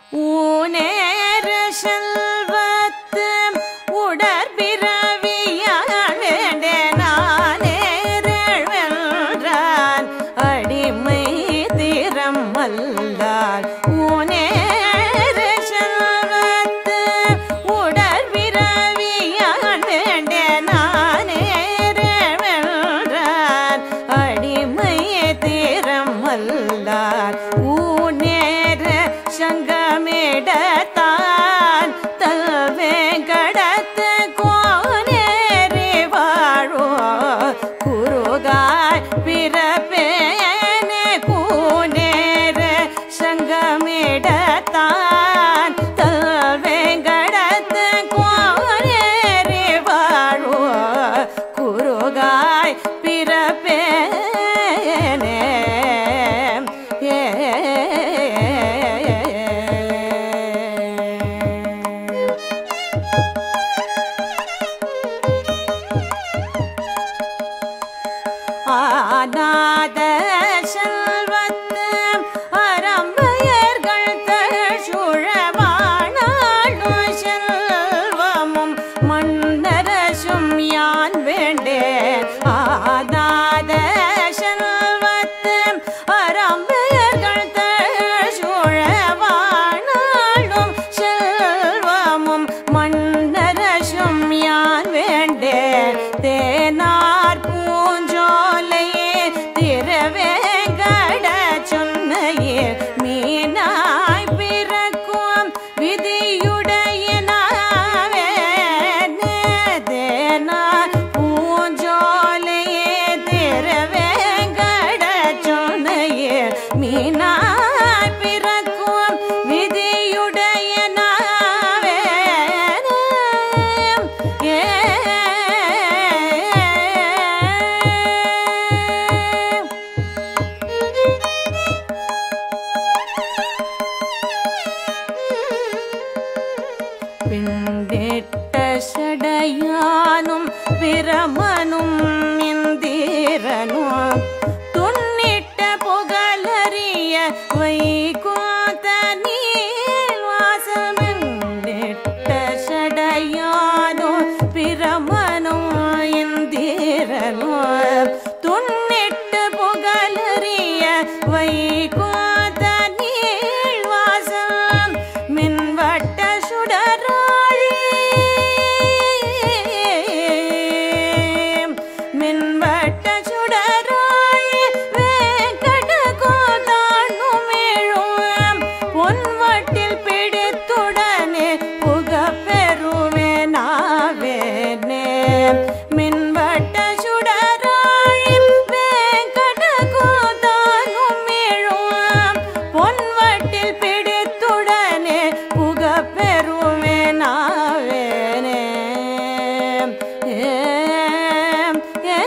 ஊனேர செல்வத்து உடற்பிறவியாள் வேண்டே நானேறென்றான் அடிமை திறம் அல்லால் ஊனேர செல்வத்து உடற்பிறவியாள் வேண்டே நானேறென்றான் அடிமை திறம் அல்லால் ஊனேர சங்கமிடத்தான் தல்வேங்கடத்து கோனேறி வாழோ குருகாய் பிறப்பேனே கூனேர சங்கமிடத்தான் தல்வேங்கடத்து கோனேறி வாழோ குருகாய் பிறப்பேனே ஏ ஆனாத செல்வத்து அறம்பயர்கள் தழசுழவானாளும் செல்வமும் மன்னரசும் யான் வேண்டேன் ஆனாத செல்வத்து அறம்பயர்கள் தழசுழவானாளும் செல்வமும் மன்னரசும் யான் வேண்டேன் தேனார் பூஞ்சோலையே திரவேங்கட சொன்னையே மீனாய் பிறக்கும் விதியுடைய தேனார் பூஞ்சோலையே திரவேங்கட சொன்னையே மீனாய் பிறக்கும் விதியுடைய நாவே ஏ பிண்டிட்ட சடையானும் பிரமனும் இந்திரனும் துண்ணிட்ட புகழறிய வைகோத நீல் வாசல் பிண்டிட்ட சடையானும் பிரமனும் இந்திரனும் துண்ணிட்ட புகழறிய வைகோத நீள் வாசம் மின்வட்ட சுடராழி மின்வட்ட சுடராழி வேங்கட கோதானும் எழும் பொன்வட்டில் பிடித்துடனே புக பெறுவே நாவேனே மின்வட்ட சுடராழி வேங்கட கோதானும் எழும் பொன்வட்டில் பிடித்துடனே புக பெறுவே நாவேனே ஏம்,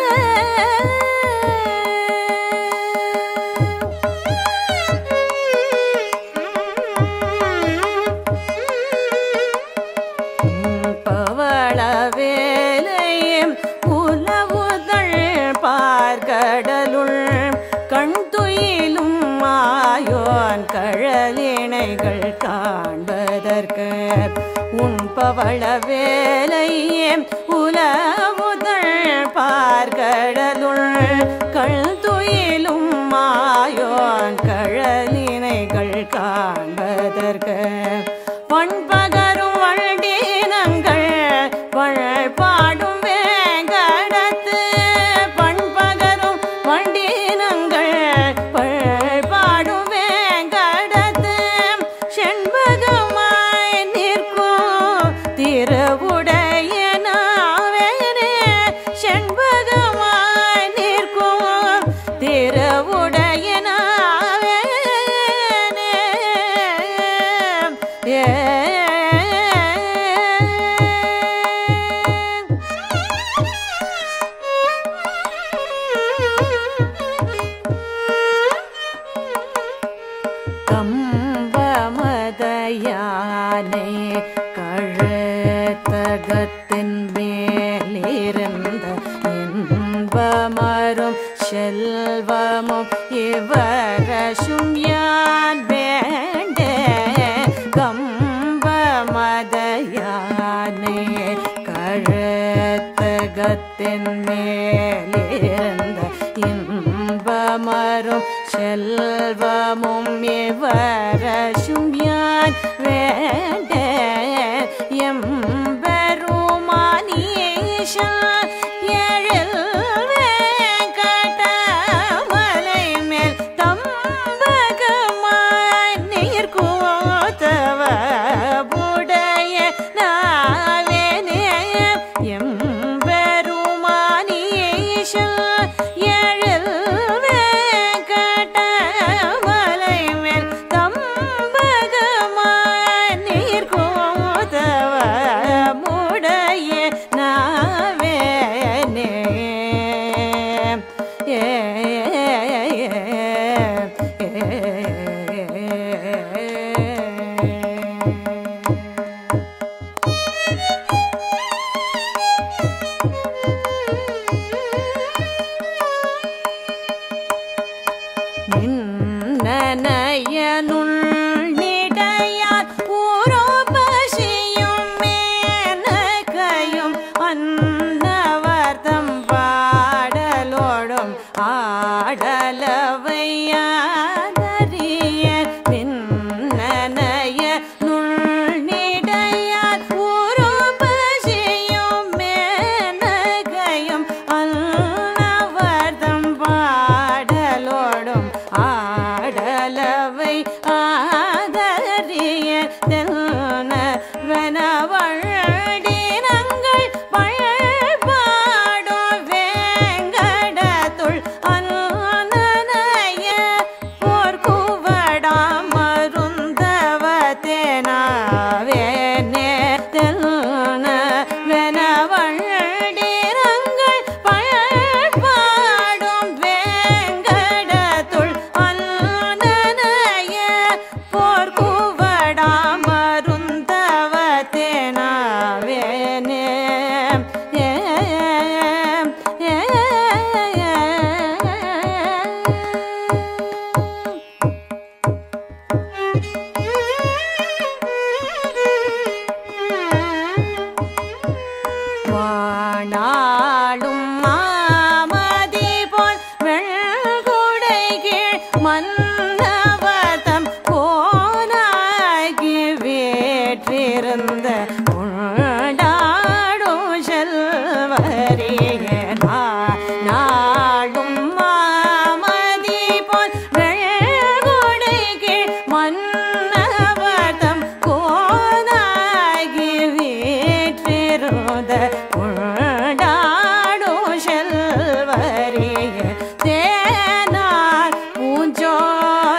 ஏம். பவள வேலையும் உலவுதள் பார்க்கடலுள் கண் துயிலும் மாயோன் கழலிணைகள் காண்பதற்கு உன் பவள வேலையே உலவுதள் பார்க்கடலுள் கண் துயிலும் மாயோன் கழலினைகள் காண்பதற்கு பண்பகரும் வண்டினங்கள் வழல் பாடும் வேங்கடத்து பண்பகரும் வண்டினங்கள் வழல் பாடும் வேங்கடத்து செண்பகமாய் நிற்கும் திருவுடைய நாவேனே செண்பகமாய் நிற்கும் திருவுடைய நாவேனே ஏ கம்பமதயானை கழத்தகத்தின் மேலிருந்த இன்பமரும் செல்வமும் இவரசும் யான் வேண்டே வரும் செல்வமும் இவரசும் யான் வேண்ட எம்பெருமானீஷா எழில் வெங்கடமலை மேல் தம்பகமாய் நீர் கூத்தவ புடைய நாவேனே எம்பெருமானீஷா எழில் வெங்கடமலை மேல் தம்பகமாய் நீர் கூத்தவ முடைய நாவேனே ஏ நின்னயனுள் நிடையார் ஊரோபசியும் மேனகையும் அன்னவர்தம் பாடலோடும் ஆடலவையாதறிய நின்னய நுண்ணிடையார் ஊரோபசியும் மேனகையும் அன்னவர்தம் பாடலோடும் ஆடலவை ஆதரிய தெல்ன வனவழினங்கள் பழபாடோ வேங்கடத்துள் அன்னனைய போர்க்குவடா மருந்தவ தேனாவேனே தெல்ன வெனவழினங்கள் பழபாடும் வேங்கடத்துள் அன்னனைய போர்க்குவடா மருந்தவ தேனாவேனே ஏ ஏ வாணாளும் மாமதி போல் வெள்குடை கீழ் மன்னவதம் கோனாகி வேற்றிருந்த உண்டாடும் செல்வரியே நாளும் மாமதி போல் வெள்குடை கீழ் மன்னவதம் கோனாகி வீற்றிருந்த உண்டாடும் செல்வரியே தேனார் பூஞ்சோலையாடும்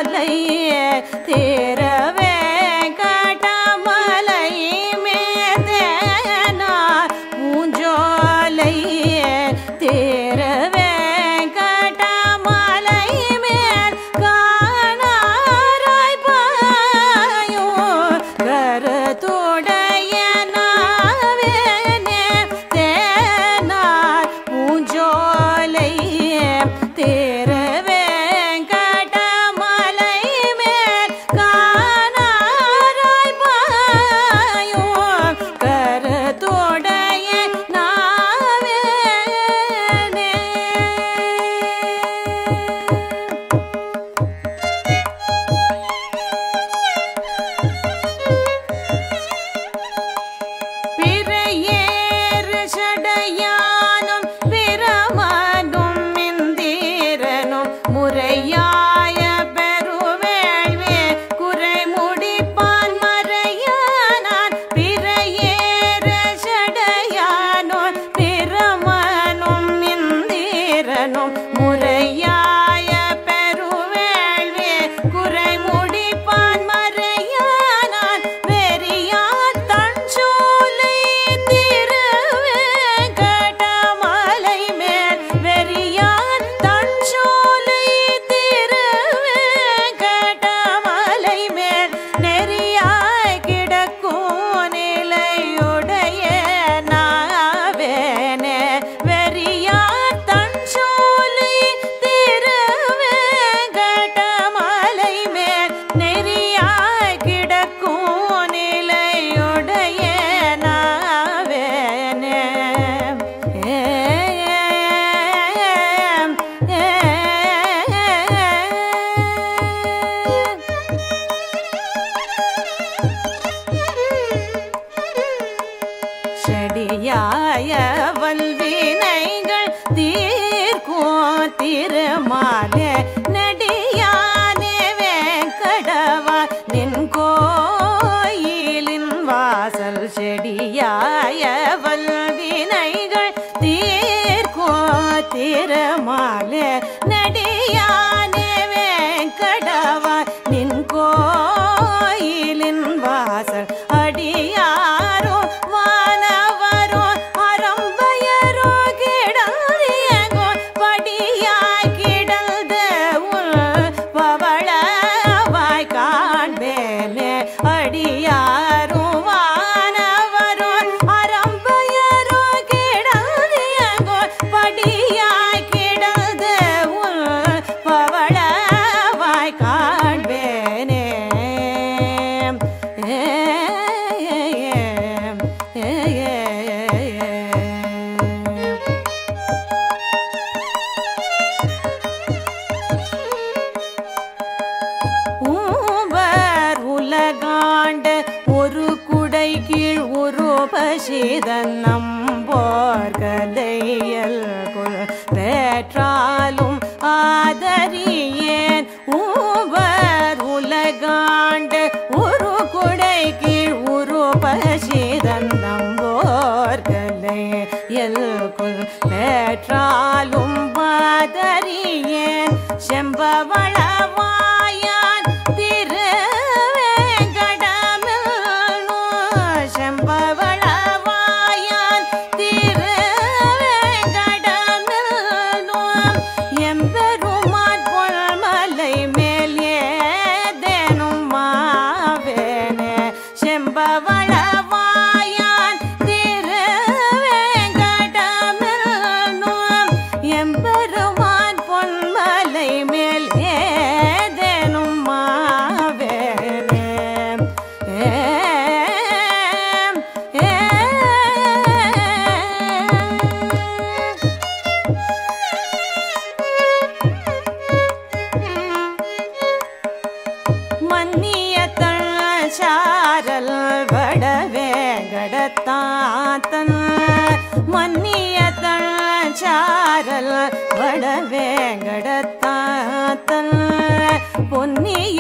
உருபசிதன் நம்போர்கலையல் கொள் பெற்றாலும் ஆதரியேன் ஊவர் உலகாண்டு உரு குடை கீழ் உருபசிதன் நம்போர்கலை எல்குல் பெற்றாலும் பாதரியேன் செம்பவளவாயான் திருவேங்கடமில் செம்பவளவாயான் திருவேங்கடமில் எம்பெருமான் பொல்மலை மேல் ஏதேனும் மாவேனே செம்பவளவாயான் திருவேங்கடமில் எம்பெருமான் பொன்மலை மேல் ஏதேனும் மாவேனே ஏம், ஏம். மன்னிய சாரல் வடவே கடத்தாத்தன் மன்னிய சாரல் வடவே கடத்தாத்தன் பொன்னிய